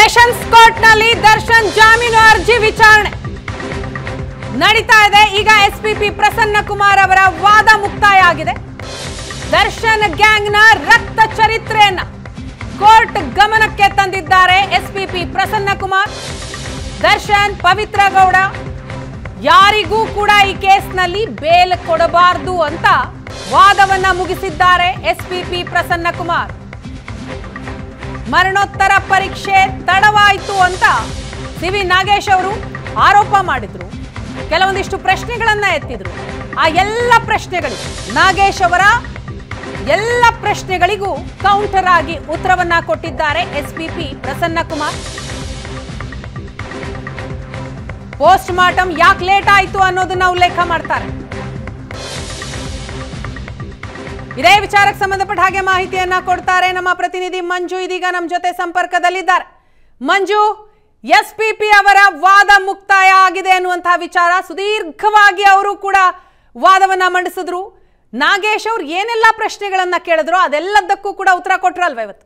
Sessions court ನಲ್ಲಿ ದರ್ಶನ್ ಜಾಮೀನು ಅರ್ಜಿ ವಿಚಾರಣೆ ನಡೀತಾ ಇದೆ ಈಗ ಎಸ್ಪಿಪಿ ಪ್ರಸನ್ನ ಕುಮಾರ್ ಅವರ ವಾದ ಮುಕ್ತಾಯ ಆಗಿದೆ ದರ್ಶನ್ ಗ್ಯಾಂಗ್ನ ರಕ್ತ ಚರಿತ್ರೆಯನ್ನ ಕೋರ್ಟ್ ಗಮನಕ್ಕೆ ತಂದಿದ್ದಾರೆ ಎಸ್ಪಿಪಿ ಪ್ರಸನ್ನ ಕುಮಾರ್ ದರ್ಶನ್ ಪವಿತ್ರ ಗೌಡ ಯಾರಿಗೂ ಕೂಡ ಈ ಕೇಸ್ನಲ್ಲಿ ಬೇಲ್ ಕೊಡಬಾರದು ಅಂತ ವಾದವನ್ನ ಮುಗಿಸಿದ್ದಾರೆ ಎಸ್ಪಿಪಿ ಪ್ರಸನ್ನ ಕುಮಾರ್ ಮರಣೋತ್ತರ ಪರೀಕ್ಷೆ ತಡವಾಯಿತು ಅಂತ ಸಿ ವಿ ನಾಗೇಶ್ ಅವರು ಆರೋಪ ಮಾಡಿದ್ರು ಕೆಲವೊಂದಿಷ್ಟು ಪ್ರಶ್ನೆಗಳನ್ನ ಎತ್ತಿದ್ರು ಆ ಎಲ್ಲ ಪ್ರಶ್ನೆಗಳಿಗೂ ನಾಗೇಶ್ ಅವರ ಎಲ್ಲ ಪ್ರಶ್ನೆಗಳಿಗೂ ಕೌಂಟರ್ ಆಗಿ ಉತ್ತರವನ್ನ ಕೊಟ್ಟಿದ್ದಾರೆ SPP Prasanna Kumar post mortem ಯಾಕೆ ಲೇಟ್ ಆಯ್ತು ಅನ್ನೋದನ್ನ ಉಲ್ಲೇಖ ಮಾಡ್ತಾರೆ ಇದೇ ವಿಚಾರಕ್ಕೆ ಸಂಬಂಧಪಟ್ಟ ಹಾಗೆ ಮಾಹಿತಿಯನ್ನ ಕೊಡ್ತಾರೆ ನಮ್ಮ ಪ್ರತಿನಿಧಿ ಮಂಜು ಇದೀಗ ನಮ್ಮ ಜೊತೆ ಸಂಪರ್ಕದಲ್ಲಿದ್ದಾರೆ ಮಂಜು ಎಸ್ಪಿಪಿ ಅವರ ವಾದ ಮುಕ್ತಾಯ ಆಗಿದೆ ಅನ್ನುವಂತಹ ವಿಚಾರ ಸುದೀರ್ಘವಾಗಿ ಅವರು ಕೂಡ ವಾದವನ್ನ ಮಂಡಿಸಿದ್ರು ನಾಗೇಶ್ ಅವ್ರು ಏನೆಲ್ಲ ಪ್ರಶ್ನೆಗಳನ್ನ ಕೇಳಿದ್ರು ಅದೆಲ್ಲದಕ್ಕೂ ಕೂಡ ಉತ್ತರ ಕೊಟ್ರಲ್ವಾ ಇವತ್ತು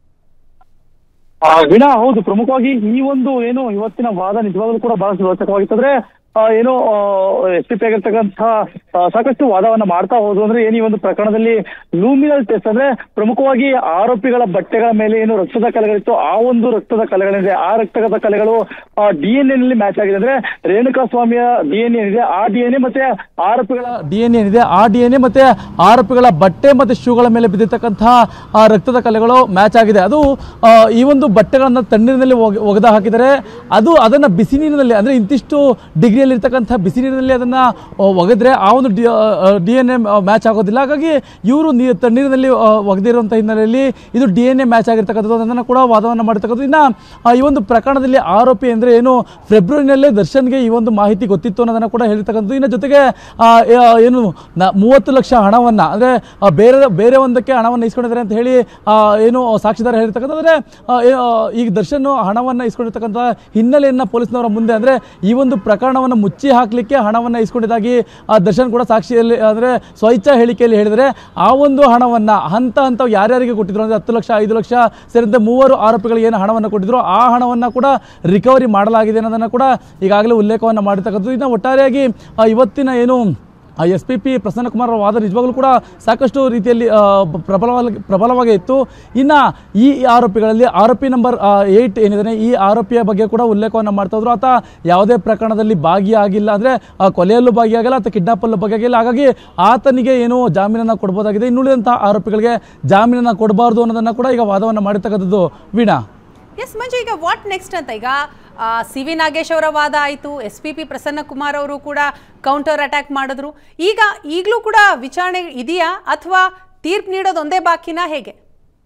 ಆ, ವೀಣಾ ಹೌದು ಪ್ರಮುಖವಾಗಿ ಈ ಒಂದು ಏನು ಇವತ್ತಿನ ವಾದ ನಿಜವಾಗ್ಲೂ ಕೂಡ ಬಹಳಷ್ಟು ರೋಚಕವಾಗಿತ್ತು ಅಂದ್ರೆ ಆ, ಏನು ಎಸ್ ಪಿ ಪಿ ಆಗಿರ್ತಕ್ಕಂಥ ಆ, ಸಾಕಷ್ಟು ವಾದವನ್ನ ಮಾಡ್ತಾ ಹೋದ್ರು ಅಂದ್ರೆ ಏನು ಈ ಒಂದು ಪ್ರಕರಣದಲ್ಲಿ ಲೂಮಿನಲ್ ಟೆಸ್ಟ್ ಅಂದ್ರೆ ಪ್ರಮುಖವಾಗಿ ಆರೋಪಿಗಳ ಬಟ್ಟೆಗಳ ಮೇಲೆ ಏನು ರಕ್ತದ ಕಲೆಗಳಿತ್ತು ಆ ಒಂದು ರಕ್ತದ ಕಲೆಗಳಿದೆ ಆ ರಕ್ತದ ಕಲೆಗಳು ಡಿ ಎನ್ ಎ ನಲ್ಲಿ ಮ್ಯಾಚ್ ಆಗಿದೆ ಅಂದ್ರೆ ರೇಣುಕಾ ಸ್ವಾಮಿಯ ಡಿ ಎನ್ ಏನಿದೆ ಆ ಡಿ ಎನ್ ಎ ಮತ್ತೆ ಆರೋಪಿಗಳ ಡಿ ಎನ್ ಏನಿದೆ ಆ ಡಿ ಎನ್ ಎ ಮತ್ತೆ ಆರೋಪಿಗಳ ಬಟ್ಟೆ ಮತ್ತೆ ಶೂಗಳ ಮೇಲೆ ಬಿದ್ದಿರ್ತಕ್ಕಂತಹ ಆ ರಕ್ತದ ಕಲೆಗಳು ಮ್ಯಾಚ್ ಆಗಿದೆ ಅದು ಆ, ಈ ಒಂದು ಬಟ್ಟೆಗಳನ್ನ ತಣ್ಣೀರಿನಲ್ಲಿ ಒಗ- ಒಗೆದ ಹಾಕಿದರೆ ಅದು ಅದನ್ನ ಬಿಸಿ ನೀರಿನಲ್ಲಿ ಅಂದ್ರೆ ಇಂತಿಷ್ಟು ಡಿಗ್ರಿಯಲ್ಲಿ ಇರ್ತಕ್ಕಂಥ ಬಿಸಿ ನೀರಿನಲ್ಲಿ ಅದನ್ನ ಆ, ಒಗೆದ್ರೆ ಆ ಒಂದು ಡಿ ಎನ್ ಎ ಮ್ಯಾಚ್ ಆಗೋದಿಲ್ಲ ಹಾಗಾಗಿ ಇವರು ನೀರು ತಣ್ಣೀರಿನಲ್ಲಿ ಆ, ಒಗೆದಿರುವಂತಹ ಹಿನ್ನೆಲೆಯಲ್ಲಿ ಇದು ಡಿ ಎನ್ ಎ ಮ್ಯಾಚ್ ಆಗಿರ್ತಕ್ಕಂಥದ್ದು ಅದನ್ನು ಕೂಡ ವಾದವನ್ನು ಮಾಡಿರ್ತಕ್ಕಂಥದ್ದು ಇನ್ನ ಆ, ಈ ಒಂದು ಪ್ರಕರಣದಲ್ಲಿ ಆರೋಪಿ ಅಂದ್ರೆ ಏನು ಫೆಬ್ರವರಿನಲ್ಲೇ ದರ್ಶನ್ಗೆ ಈ ಒಂದು ಮಾಹಿತಿ ಗೊತ್ತಿತ್ತು ಅನ್ನೋದನ್ನ ಕೂಡ ಹೇಳಿರ್ತಕ್ಕಂಥದ್ದು ಇನ್ನು ಜೊತೆಗೆ ಆ, ಆ, ಏನು ನ- ಮೂವತ್ತು ಲಕ್ಷ ಹಣವನ್ನ ಅಂದ್ರೆ ಆ, ಬೇರೆ ಬೇರೆ ಒಂದಕ್ಕೆ ಹಣವನ್ನು ಇಸ್ಕೊಂಡಿದ್ದಾರೆ ಅಂತ ಹೇಳಿ ಆ, ಏನು ಸಾಕ್ಷಿದಾರ ಹೇಳಿರ್ತಕ್ಕಂಥ ಅಂದ್ರೆ ಆ, ಏ- ಆ, ಈಗ ದರ್ಶನ್ ಹಣವನ್ನ ಇಸ್ಕೊಂಡಿರ್ತಕ್ಕಂಥ ಹಿನ್ನೆಲೆಯನ್ನ ಪೊಲೀಸ್ನವರ ಮುಂದೆ ಅಂದ್ರೆ ಈ ಒಂದು ಪ್ರಕರಣವನ್ನು ಮುಚ್ಚಿ ಹಾಕ್ಲಿಕ್ಕೆ ಹಣವನ್ನ ಇಸ್ಕೊಂಡಿದ್ದಾಗಿ ಆ, ದರ್ಶನ್ ಕೂಡ ಸಾಕ್ಷಿಯಲ್ಲಿ ಅಂದ್ರೆ ಸ್ವಇಚ್ಛಾ ಹೇಳಿಕೆಯಲ್ಲಿ ಹೇಳಿದರೆ ಆ ಒಂದು ಹಣವನ್ನ ಹಂತ ಹಂತ ಯಾರ್ಯಾರಿಗೆ ಕೊಟ್ಟಿದ್ರು ಅಂದ್ರೆ ಹತ್ತು ಲಕ್ಷ ಐದು ಲಕ್ಷ ಸೇರಿದಂತೆ ಮೂವರು ಆರೋಪಿಗಳಿಗೆ ಏನು ಹಣವನ್ನು ಕೊಟ್ಟಿದ್ರು ಆ ಹಣವನ್ನ ಕೂಡ ರಿಕವರಿ ಮಾಡಲಾಗಿದೆ ಅನ್ನೋದನ್ನ ಕೂಡ ಈಗಾಗಲೇ ಉಲ್ಲೇಖವನ್ನು ಮಾಡಿರ್ತಕ್ಕಂಥದ್ದು ಇನ್ನು ಒಟ್ಟಾರೆಯಾಗಿ ಆ, ಇವತ್ತಿನ ಏನು S P P Prasanna Kumar ಅವರ ವಾದ ನಿಜವಾಗ್ಲೂ ಕೂಡ ಸಾಕಷ್ಟು ರೀತಿಯಲ್ಲಿ ಆ, ಬ- ಪ್ರಬಲವಾಗಿ ಪ್ರಬಲವಾಗಿ ಇತ್ತು ಇನ್ನು ಈ ಆರೋಪಿಗಳಲ್ಲಿ ಆರೋಪಿ ನಂಬರ್ ಏಯ್ಟ್ ಏನಿದೆ ಈ ಆರೋಪಿಯ ಬಗ್ಗೆ ಕೂಡ ಉಲ್ಲೇಖವನ್ನು ಮಾಡ್ತಾ ಹೋದ್ರು ಆತ ಯಾವುದೇ ಪ್ರಕರಣದಲ್ಲಿ ಭಾಗಿಯಾಗಿಲ್ಲ ಅಂದರೆ ಕೊಲೆಯಲ್ಲೂ ಭಾಗಿಯಾಗಿಲ್ಲ ಅಥವಾ ಕಿಡ್ನಾಪಲ್ಲೂ ಭಾಗಿಯಾಗಿಲ್ಲ ಹಾಗಾಗಿ ಆತನಿಗೆ ಏನು ಜಾಮೀನನ್ನು ಕೊಡ್ಬೋದಾಗಿದೆ ಇನ್ನುಳಿದಂತಹ ಆರೋಪಿಗಳಿಗೆ ಜಾಮೀನನ್ನು ಕೊಡಬಾರ್ದು ಅನ್ನೋದನ್ನು ಕೂಡ ಈಗ ವಾದವನ್ನು ಮಾಡಿರ್ತಕ್ಕಂಥದ್ದು ವೀಣಾ ಎಸ್ ಮಂಜು ಈಗ ವಾಟ್ ನೆಕ್ಸ್ಟ್ ಅಂತ ಈಗ ಸಿ ವಿ ನಾಗೇಶ್ ಅವರ ವಾದ ಆಯಿತು S P P Prasanna Kumar ಅವರು ಕೂಡ ಕೌಂಟರ್ ಅಟ್ಯಾಕ್ ಮಾಡಿದ್ರು ಈಗ ಈಗಲೂ ಕೂಡ ವಿಚಾರಣೆ ಇದೆಯಾ ಅಥವಾ ತೀರ್ಪು ನೀಡೋದು ಒಂದೇ ಬಾಕಿನಾ ಹೇಗೆ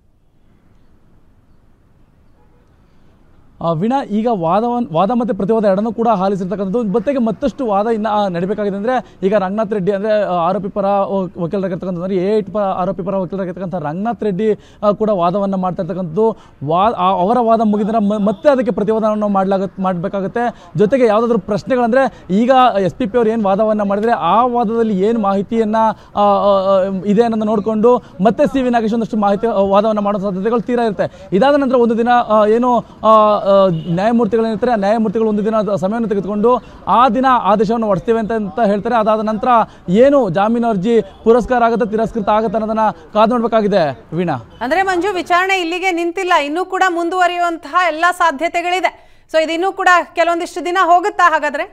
ಆ, ವೀಣಾ ಈಗ ವಾದವನ್ ವಾದ ಮತ್ತು ಪ್ರತಿವಾದ ಎರಡನ್ನೂ ಕೂಡ ಆಲಿಸಿರ್ತಕ್ಕಂಥದ್ದು ಜೊತೆಗೆ ಮತ್ತಷ್ಟು ವಾದ ಇನ್ನು ಆ, ನಡಿಬೇಕಾಗಿದೆ ಅಂದರೆ ಈಗ ರಂಗನಾಥ್ ರೆಡ್ಡಿ ಅಂದರೆ ಆರೋಪಿ ಪರ ವ- ವಕೀಲರಾಗಿರ್ತಕ್ಕಂಥದ್ದು ಅಂದರೆ ಎ ಏಟ್ ಪ ಆರೋಪಿ ಪರ ವಕೀಲರಾಗಿರ್ತಕ್ಕಂಥ ರಂಗನಾಥ್ ರೆಡ್ಡಿ ಆ, ಕೂಡ ವಾದವನ್ನು ಮಾಡ್ತಾ ಇರ್ತಕ್ಕಂಥದ್ದು ವಾ ಆ- ಅವರ ವಾದ ಮುಗಿದ್ರೆ ಮ- ಮತ್ತೆ ಅದಕ್ಕೆ ಪ್ರತಿವಾದವನ್ನು ಮಾಡಲಾಗ ಮಾಡಬೇಕಾಗುತ್ತೆ ಜೊತೆಗೆ ಯಾವುದಾದ್ರೂ ಪ್ರಶ್ನೆಗಳಂದರೆ ಈಗ ಎಸ್ ಪಿ ಪಿ ಅವ್ರು ಏನು ವಾದವನ್ನು ಮಾಡಿದರೆ ಆ ವಾದದಲ್ಲಿ ಏನು ಮಾಹಿತಿಯನ್ನು ಇದೆ ಅನ್ನೋದನ್ನ ನೋಡಿಕೊಂಡು ಮತ್ತೆ ಸಿ ವಿ ನಾಗೇಶ್ ಒಂದಷ್ಟು ಮಾಹಿತಿ ಆ, ವಾದವನ್ನು ಮಾಡೋ ಸಾಧ್ಯತೆಗಳು ತೀರಾ ಇರುತ್ತೆ ಇದಾದ ನಂತರ ಒಂದು ದಿನ ಆ, ಏನು ಆ, ಆ, ನ್ಯಾಯಮೂರ್ತಿಗಳೇನಿರ್ತಾರೆ ಆ ನ್ಯಾಯಮೂರ್ತಿಗಳು ಒಂದು ದಿನ ಅದು ಸಮಯವನ್ನು ತೆಗೆದುಕೊಂಡು ಆ ದಿನ ಆದೇಶವನ್ನು ಹೊಡಿಸ್ತೇವೆ ಅಂತ ಅಂತ ಹೇಳ್ತಾರೆ ಅದಾದ ನಂತರ ಏನು ಜಾಮೀನು ಅರ್ಜಿ ಪುರಸ್ಕಾರ ಆಗುತ್ತೆ ತಿರಸ್ಕೃತ ಆಗುತ್ತೆ ಅನ್ನೋದನ್ನ ಕಾದು ನೋಡಬೇಕಾಗಿದೆ ವೀಣಾ ಅಂದ್ರೆ ಮಂಜು ವಿಚಾರಣೆ ಇಲ್ಲಿಗೆ ನಿಂತಿಲ್ಲ ಇನ್ನೂ ಕೂಡ ಮುಂದುವರಿಯುವಂತಹ ಎಲ್ಲ ಸಾಧ್ಯತೆಗಳಿದೆ ಸೊ ಇದು ಇನ್ನೂ ಕೂಡ ಕೆಲವೊಂದಿಷ್ಟು ದಿನ ಹೋಗುತ್ತಾ ಹಾಗಾದ್ರೆ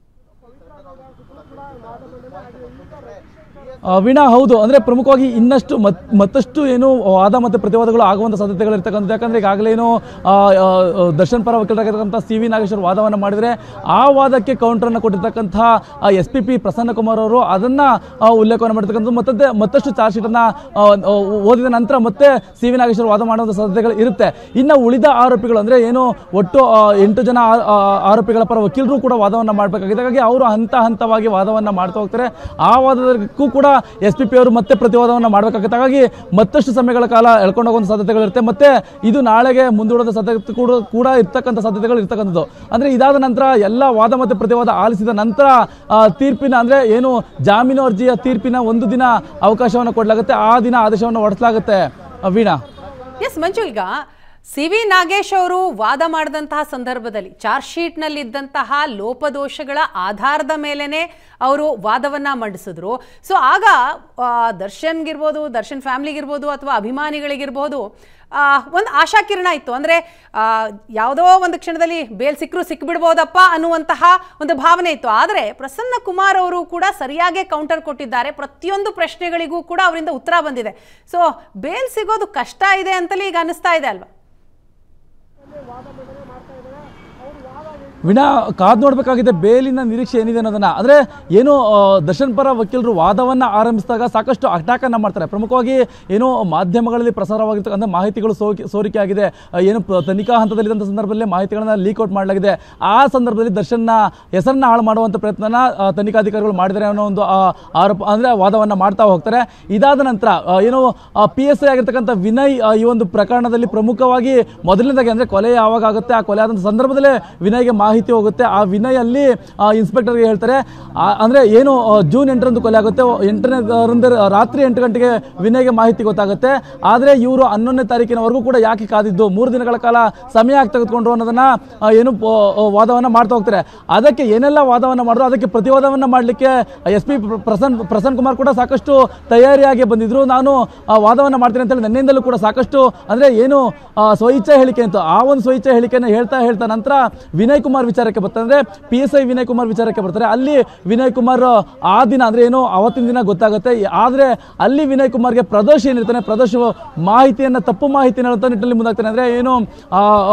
ಆ, ವೀಣಾ ಹೌದು ಅಂದ್ರೆ ಪ್ರಮುಖವಾಗಿ ಇನ್ನಷ್ಟು ಮತ್ ಮತ್ತಷ್ಟು ಏನು ವಾದ ಮತ್ತು ಪ್ರತಿವಾದಗಳು ಆಗುವಂಥ ಸಾಧ್ಯತೆಗಳು ಇರ್ತಕ್ಕಂಥದ್ದು ಯಾಕಂದ್ರೆ ಈಗಾಗಲೇ ಏನು ಆ, ಆ, ದರ್ಶನ್ ಪರ ವಕೀಲರಾಗಿರ್ತಕ್ಕಂಥ ಸಿ ವಿ ನಾಗೇಶ್ವರ್ ವಾದವನ್ನು ಮಾಡಿದರೆ ಆ ವಾದಕ್ಕೆ ಕೌಂಟರನ್ನು ಕೊಟ್ಟಿರ್ತಕ್ಕಂಥ S P P Prasanna Kumar ಅವರು ಅದನ್ನ ಆ, ಉಲ್ಲೇಖವನ್ನು ಮಾಡಿರ್ತಕ್ಕಂಥದ್ದು ಮತ್ತೆ ಮತ್ತಷ್ಟು ಚಾರ್ಜ್ ಶೀಟನ್ನು ಓದಿದ ನಂತರ ಮತ್ತೆ ಸಿ ವಿ ನಾಗೇಶ್ವರ್ ವಾದ ಮಾಡುವಂಥ ಸಾಧ್ಯತೆಗಳು ಇರುತ್ತೆ ಇನ್ನು ಉಳಿದ ಆರೋಪಿಗಳು ಅಂದ್ರೆ ಏನು ಒಟ್ಟು ಆ, ಎಂಟು ಜನ ಆ- ಆ- ಆರೋಪಿಗಳ ಪರ ವಕೀಲರು ಕೂಡ ವಾದವನ್ನು ಮಾಡಬೇಕಾಗಿದೆ ಹಾಗಾಗಿ ಅವರು ಹಂತ ಹಂತವಾಗಿ ವಾದವನ್ನು ಮಾಡ್ತಾ ಹೋಗ್ತಾರೆ ಆ ವಾದಕ್ಕೂ ಕೂಡ ಎಸ್ ಪಿ ಪಿ ಅವರು ಮತ್ತೆ ಪ್ರತಿವಾದವನ್ನು ಮಾಡಬೇಕಾಗುತ್ತೆ ಹಾಗಾಗಿ ಮತ್ತಷ್ಟು ಸಮಯಗಳ ಕಾಲ ಎಳ್ಕೊಂಡು ಹೋಗುವಂಥ ಸಾಧ್ಯತೆಗಳಿರುತ್ತೆ ಮತ್ತೆ ಇದು ನಾಳೆಗೆ ಮುಂದೂಡೋದ ಸಾಧ್ಯತೆ ಕೂಡ ಕೂಡ ಇರ್ತಕ್ಕಂಥ ಸಾಧ್ಯತೆಗಳು ಇರ್ತಕ್ಕಂಥದ್ದು ಅಂದ್ರೆ ಇದಾದ ನಂತರ ಎಲ್ಲ ವಾದ ಮತ್ತು ಪ್ರತಿವಾದ ಆಲಿಸಿದ ನಂತರ ಆ, ತೀರ್ಪಿನ ಅಂದ್ರೆ ಏನು ಜಾಮೀನು ಅರ್ಜಿಯ ತೀರ್ಪಿನ ಒಂದು ದಿನ ಅವಕಾಶವನ್ನು ಕೊಡಲಾಗುತ್ತೆ ಆ ದಿನ ಆದೇಶವನ್ನು ಹೊರಡಿಸಲಾಗುತ್ತೆ ಆ, ವೀಣಾ ಎಸ್ ಮಂಜು ಈಗ ಸಿ ವಿ ನಾಗೇಶ್ ಅವರು ವಾದ ಮಾಡಿದಂತಹ ಸಂದರ್ಭದಲ್ಲಿ ಚಾರ್ಜ್ ಶೀಟ್ನಲ್ಲಿದ್ದಂತಹ ಲೋಪದೋಷಗಳ ಆಧಾರದ ಮೇಲೆನೆ ಅವರು ವಾದವನ್ನ ಮಂಡಿಸಿದ್ರು ಸೊ ಆಗ ಆ, ದರ್ಶನ್ಗಿರ್ಬೋದು ದರ್ಶನ್ ಫ್ಯಾಮ್ಲಿಗಿರ್ಬೋದು ಅಥವಾ ಅಭಿಮಾನಿಗಳಿಗಿರ್ಬೋದು ಆ, ಒಂದು ಆಶಾಕಿರಣ ಇತ್ತು ಅಂದರೆ ಯಾವುದೋ ಒಂದು ಕ್ಷಣದಲ್ಲಿ ಬೇಲ್ ಸಿಕ್ಕರು ಸಿಕ್ಬಿಡ್ಬೋದಪ್ಪ ಅನ್ನುವಂತಹ ಒಂದು ಭಾವನೆ ಇತ್ತು ಆದರೆ ಪ್ರಸನ್ನ ಕುಮಾರ್ ಅವರು ಕೂಡ ಸರಿಯಾಗಿ ಕೌಂಟರ್ ಕೊಟ್ಟಿದ್ದಾರೆ ಪ್ರತಿಯೊಂದು ಪ್ರಶ್ನೆಗಳಿಗೂ ಕೂಡ ಅವರಿಂದ ಉತ್ತರ ಬಂದಿದೆ ಸೊ ಬೇಲ್ ಸಿಗೋದು ಕಷ್ಟ ಇದೆ ಅಂತಲೇ ಈಗ ಅನಿಸ್ತಾ ಇದೆ ಅಲ್ವಾ ವಿನಾ ಕಾದು ನೋಡಬೇಕಾಗಿದೆ ಬೇಲಿನ ನಿರೀಕ್ಷೆ ಏನಿದೆ ಅನ್ನೋದನ್ನ ಅಂದ್ರೆ ಏನು ಆ, ದರ್ಶನ್ ಪರ ವಕೀಲರು ವಾದವನ್ನ ಆರಂಭಿಸಿದಾಗ ಸಾಕಷ್ಟು ಅಟ್ಯಾಕ್ ಅನ್ನ ಮಾಡ್ತಾರೆ ಪ್ರಮುಖವಾಗಿ ಏನು ಮಾಧ್ಯಮಗಳಲ್ಲಿ ಪ್ರಸಾರವಾಗಿರ್ತಕ್ಕಂಥ ಮಾಹಿತಿಗಳು ಸೋಕಿ ಸೋರಿಕೆ ಆಗಿದೆ ಆ, ಏನು ಪ- ತನಿಖಾ ಹಂತದಲ್ಲಿದ್ದಂಥ ಸಂದರ್ಭದಲ್ಲಿ ಮಾಹಿತಿಗಳನ್ನ ಲೀಕ್ ಔಟ್ ಮಾಡಲಾಗಿದೆ ಆ ಸಂದರ್ಭದಲ್ಲಿ ದರ್ಶನ್ನ ಹೆಸರನ್ನ ಹಾಳು ಮಾಡುವಂಥ ಪ್ರಯತ್ನನ ಆ, ತನಿಖಾಧಿಕಾರಿಗಳು ಮಾಡಿದ್ದಾರೆ ಅನ್ನೋ ಒಂದು ಆ, ಆರೋಪ ಅಂದ್ರೆ ವಾದವನ್ನ ಮಾಡ್ತಾ ಹೋಗ್ತಾರೆ ಇದಾದ ನಂತರ ಆ, ಏನು ಪಿ ಎಸ್ ಐ ಆಗಿರ್ತಕ್ಕಂಥ ವಿನಯ್ ಆ, ಈ ಒಂದು ಪ್ರಕರಣದಲ್ಲಿ ಪ್ರಮುಖವಾಗಿ ಮೊದಲನೇದಾಗಿ ಅಂದ್ರೆ ಕೊಲೆ ಯಾವಾಗ ಆಗುತ್ತೆ ಆ ಕೊಲೆ ಆದಂಥ ಸಂದರ್ಭದಲ್ಲೇ ವಿನಯ್ಗೆ ಮಾಹಿತಿ ಹೋಗುತ್ತೆ ಆ ವಿನಯ್ ಅಲ್ಲಿ ಆ, ಇನ್ಸ್ಪೆಕ್ಟರ್ಗೆ ಹೇಳ್ತಾರೆ ಆ, ಅಂದ್ರೆ ಏನು ಆ, ಜೂನ್ ಎಂಟರಂದು ಕೊಲೆ ಆಗುತ್ತೆ ಎಂಟನೇ ರಾತ್ರಿ ಎಂಟು ಗಂಟೆಗೆ ವಿನಯ್ಗೆ ಮಾಹಿತಿ ಗೊತ್ತಾಗುತ್ತೆ ಆದ್ರೆ ಇವರು ಹನ್ನೊಂದನೇ ತಾರೀಕಿನವರೆಗೂ ಕೂಡ ಯಾಕೆ ಕಾದಿದ್ದು ಮೂರು ದಿನಗಳ ಕಾಲ ಸಮಯ ಯಾಕೆ ತೆಗೆದುಕೊಂಡ್ರು ಅನ್ನೋದನ್ನ ಆ, ಏನು ಆ, ಆ, ವಾದವನ್ನ ಮಾಡ್ತಾ ಹೋಗ್ತಾರೆ ಅದಕ್ಕೆ ಏನೆಲ್ಲ ವಾದವನ್ನ ಮಾಡಿದ್ರು ಅದಕ್ಕೆ ಪ್ರತಿವಾದವನ್ನ ಮಾಡಲಿಕ್ಕೆ ಎಸ್ ಪಿ ಪ್ರಸನ್ ಪ್ರಸನ್ ಕುಮಾರ್ ಕೂಡ ಸಾಕಷ್ಟು ತಯಾರಿಯಾಗಿ ಬಂದಿದ್ರು ನಾನು ಆ, ವಾದವನ್ನ ಮಾಡ್ತೀನಿ ಅಂತೇಳಿ ನಿನ್ನೆಯಿಂದಲೂ ಕೂಡ ಸಾಕಷ್ಟು ಅಂದ್ರೆ ಏನು ಆ, ಸ್ವಇಚ್ಛೆ ಹೇಳಿಕೆ ಅಂತ ಆ ಒಂದು ಸ್ವಇಚ್ಛೆ ಹೇಳಿಕೆಯನ್ನು ಹೇಳ್ತಾ ಹೇಳ್ತಾ ನಂತರ ವಿನಯ್ ಕುಮಾರ್ ವಿಚಾರಕ್ಕೆ ಬರ್ತಾರೆ ಅಂದ್ರೆ P S I Vinay Kumar ವಿಚಾರಕ್ಕೆ ಬರ್ತಾರೆ ಅಲ್ಲಿ ವಿನಯ್ ಕುಮಾರ್ ಆ ದಿನ ಅಂದ್ರೆ ಏನು ಅವತ್ತಿನ ದಿನ ಗೊತ್ತಾಗುತ್ತೆ ಆದ್ರೆ ಅಲ್ಲಿ ವಿನಯ್ ಕುಮಾರ್ಗೆ ಪ್ರದೋಷ್ ಏನಿರ್ತಾನೆ ಪ್ರದೋಷ್ ಮಾಹಿತಿಯನ್ನ ತಪ್ಪು ಮಾಹಿತಿ ಹೇಳುವಂತ ನಿಟ್ಟಿನಲ್ಲಿ ಮುಂದಾಗ್ತಾನೆ ಅಂದ್ರೆ ಏನು ಆ, ಆ,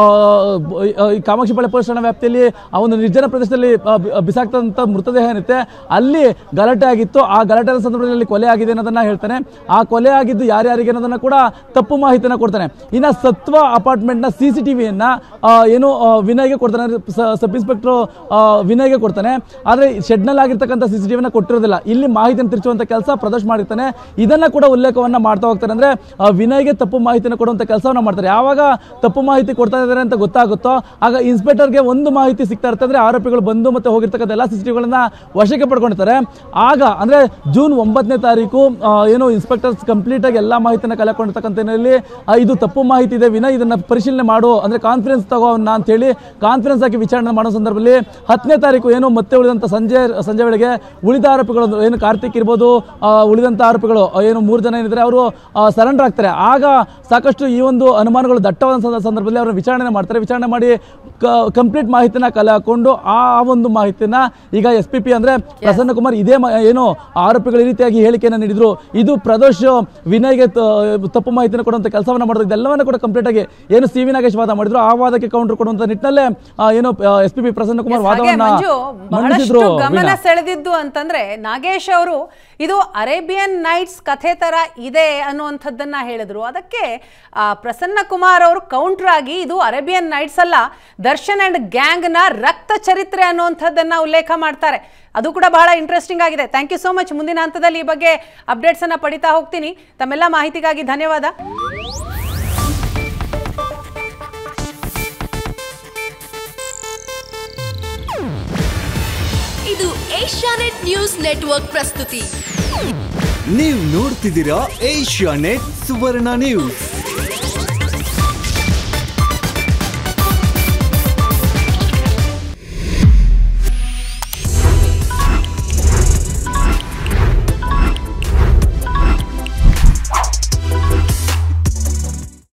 ಈ ಕಾಮಾಕ್ಷಿಪಾಳ್ಯ ಪೊಲೀಸ್ ಠಾಣಾ ವ್ಯಾಪ್ತಿಯಲ್ಲಿ ಆ ಒಂದು ನಿರ್ಜನ ಪ್ರದೇಶದಲ್ಲಿ ಆ, ಬಿ- ಬಿಸಾಕ್ತಂತ ಮೃತದೇಹ ಏನಿರುತ್ತೆ ಅಲ್ಲಿ ಗಲಾಟೆ ಆಗಿತ್ತು ಆ ಗಲಾಟೆ ಸಂದರ್ಭದಲ್ಲಿ ಕೊಲೆ ಆಗಿದೆ ಅನ್ನೋದನ್ನ ಹೇಳ್ತಾನೆ ಆ ಕೊಲೆ ಆಗಿದ್ದು ಯಾರ್ಯಾರಿಗೆ ಅನ್ನೋದನ್ನ ಕೂಡ ತಪ್ಪು ಮಾಹಿತಿಯನ್ನ ಕೊಡ್ತಾನೆ ಇನ್ನ ಸತ್ವ ಅಪಾರ್ಟ್ಮೆಂಟ್ ನ ಸಿ ಸಿ ಟಿವಿಯನ್ನ ಏನು ಆ, ವಿನಯ್ಗೆ ಕೊಡ್ತಾನೆ ಅಂದ್ರೆ ಸ- ಸಬ್ ಇನ್ಸ್ಪೆಕ್ಟರ್ ವಿನಯ್ಗೆ ಕೊಡ್ತಾನೆ ಆದ್ರೆ ಶೆಡ್ ನಲ್ಲಿ ಆಗಿರ್ತಕ್ಕಂಥ ಸಿ ಸಿ ಟಿವಿನ ಕೊಟ್ಟಿರೋದಿಲ್ಲ ಇಲ್ಲಿ ಮಾಹಿತಿಯನ್ನು ತಿರ್ಚುವಂತ ಕೆಲಸ ಪ್ರದರ್ಶ ಮಾಡಿರ್ತಾನೆ ಇದನ್ನ ಕೂಡ ಉಲ್ಲೇಖವನ್ನ ಮಾಡ್ತಾ ಹೋಗ್ತಾರೆ ಅಂದ್ರೆ ಆ, ವಿನಯ್ಗೆ ತಪ್ಪು ಮಾಹಿತಿನ ಕೊಡುವಂತ ಕೆಲಸವನ್ನ ಮಾಡ್ತಾರೆ ಯಾವಾಗ ತಪ್ಪು ಮಾಹಿತಿ ಕೊಡ್ತಾ ಇದ್ದಾರೆ ಅಂತ ಗೊತ್ತಾಗುತ್ತೋ ಆಗ ಇನ್ಸ್ಪೆಕ್ಟರ್ಗೆ ಒಂದು ಮಾಹಿತಿ ಸಿಗ್ತಾ ಇರುತ್ತೆ ಅಂದ್ರೆ ಆರೋಪಿಗಳು ಬಂದು ಮತ್ತೆ ಹೋಗಿರ್ತಕ್ಕಂಥ ಎಲ್ಲ ಸಿಸಿಟಿವಿಗಳನ್ನ ವಶಕ್ಕೆ ಪಡ್ಕೊಂಡಿರ್ತಾರೆ ಆಗ ಅಂದ್ರೆ ಜೂನ್ ಒಂಬತ್ತನೇ ತಾರೀಕು ಆ, ಏನು ಇನ್ಸ್ಪೆಕ್ಟರ್ಸ್ ಕಂಪ್ಲೀಟ್ ಆಗಿ ಎಲ್ಲ ಮಾಹಿತಿನ ಕಲೆಕೊಂಡಿರ್ತಕ್ಕಂಥ ಹಿನ್ನೆಲೆಯಲ್ಲಿ, ಆ, ಇದು ತಪ್ಪು ಮಾಹಿತಿ ಇದೆ ವಿನಯ್ ಇದನ್ನ ಪರಿಶೀಲನೆ ಮಾಡು ಅಂದ್ರೆ ಕಾನ್ಫರೆನ್ಸ್ ತಗೋ ಅವ್ನ ಅಂತ ಹೇಳಿ ಕಾನ್ಫರೆನ್ಸ್ ಹಾಕಿ ವಿಚಾರಣೆ ಮಾಡೋ ಸಂದರ್ಭದಲ್ಲಿ ಹತ್ತನೇ ತಾರೀಕು ಏನು ಮತ್ತೆ ಉಳಿದಂತ ಸಂಜೆ ಸಂಜೆ ವೇಳೆಗೆ ಉಳಿದ ಆರೋಪಿಗಳು ಏನು ಕಾರ್ತಿಕ್ ಇರ್ಬೋದು ಆ, ಉಳಿದಂತ ಆರೋಪಿಗಳು ಆ, ಏನು ಮೂರು ಜನ ಏನಿದ್ರೆ ಅವರು ಸರೆಂಡರ್ ಆಗ್ತಾರೆ ಆಗ ಸಾಕಷ್ಟು ಈ ಒಂದು ಅನುಮಾನಗಳು ದಟ್ಟವಾದ ಸಂದ- ಸಂದರ್ಭದಲ್ಲಿ ಅವರು ವಿಚಾರಣೆ ಮಾಡ್ತಾರೆ ವಿಚಾರಣೆ ಮಾಡಿ ಕಂಪ್ಲೀಟ್ ಮಾಹಿತಿನ ಕಲೆ ಹಾಕೊಂಡು ಆ ಒಂದು ಮಾಹಿತಿನ ಈಗ ಎಸ್ ಪಿ ಪಿ ಅಂದ್ರೆ ಪ್ರಸನ್ನ ಕುಮಾರ್ ಇದೇ ಮ- ಏನು ಆರೋಪಿಗಳು ಈ ರೀತಿಯಾಗಿ ಹೇಳಿಕೆಯನ್ನು ನೀಡಿದ್ರು ಇದು ಪ್ರದೋಷ್ ವಿನಯ್ಗೆ ತ- ತಪ್ಪು ಮಾಹಿತಿನ ಕೊಡುವಂತ ಕೆಲಸವನ್ನ ಮಾಡಿದ್ರು ಇದೆಲ್ಲವನ್ನ ಕೂಡ ಕಂಪ್ಲೀಟ್ ಆಗಿ ಏನು ಸಿ ವಿ ನಾಗೇಶ್ ವಾದ ಮಾಡಿದ್ರು ಆ ವಾದಕ್ಕೆ ಕೌಂಟರ್ ಕೊಡುವಂತ ನಿಟ್ಟಿನಲ್ಲೇ ಆ, ಏನು S P P Prasanna Kumar ಹಾಗೆ ವಾದವನ್ನ ಮಂಜು ಮಂಡಿಸಿದ್ರು ಬಹಳಷ್ಟು ಗಮನ ವೀಣಾ. ಸೆಳೆದಿದ್ದು ಅಂತಂದ್ರೆ ನಾಗೇಶ್ ಅವರು ಇದು ಅರೇಬಿಯನ್ ನೈಟ್ಸ್ ಕಥೆ ತರ ಇದೆ ಅನ್ನುವಂಥದ್ದನ್ನ ಹೇಳಿದ್ರು ಅದಕ್ಕೆ ಆ, ಪ್ರಸನ್ನ ಕುಮಾರ್ ಅವರು ಕೌಂಟರ್ ಆಗಿ ಇದು ಅರೇಬಿಯನ್ ನೈಟ್ಸ್ ಅಲ್ಲ ದರ್ಶನ್ ಅಂಡ್ ಗ್ಯಾಂಗ್ ನ ರಕ್ತ ಚರಿತ್ರೆ ಅನ್ನುವಂಥದ್ದನ್ನ ಉಲ್ಲೇಖ ಮಾಡ್ತಾರೆ ಅದು ಕೂಡ ಬಹಳ ಇಂಟ್ರೆಸ್ಟಿಂಗ್ ಆಗಿದೆ ಥ್ಯಾಂಕ್ ಯು ಸೋ ಮಚ್ ಮುಂದಿನ ಹಂತದಲ್ಲಿ ಈ ಬಗ್ಗೆ ಅಪ್ಡೇಟ್ಸ್ ಅನ್ನ ಪಡಿತಾ ಹೋಗ್ತೀನಿ ತಮ್ಮೆಲ್ಲ ಮಾಹಿತಿಗಾಗಿ ಧನ್ಯವಾದ ಇದು ಏಷ್ಯಾನೆಟ್ ನ್ಯೂಸ್ ನೆಟ್ವರ್ಕ್ ಪ್ರಸ್ತುತಿ ನೀವು ನೋಡ್ತಿದ್ದೀರಾ ಏಷ್ಯಾ ನೆಟ್ ಸುವರ್ಣ ನ್ಯೂಸ್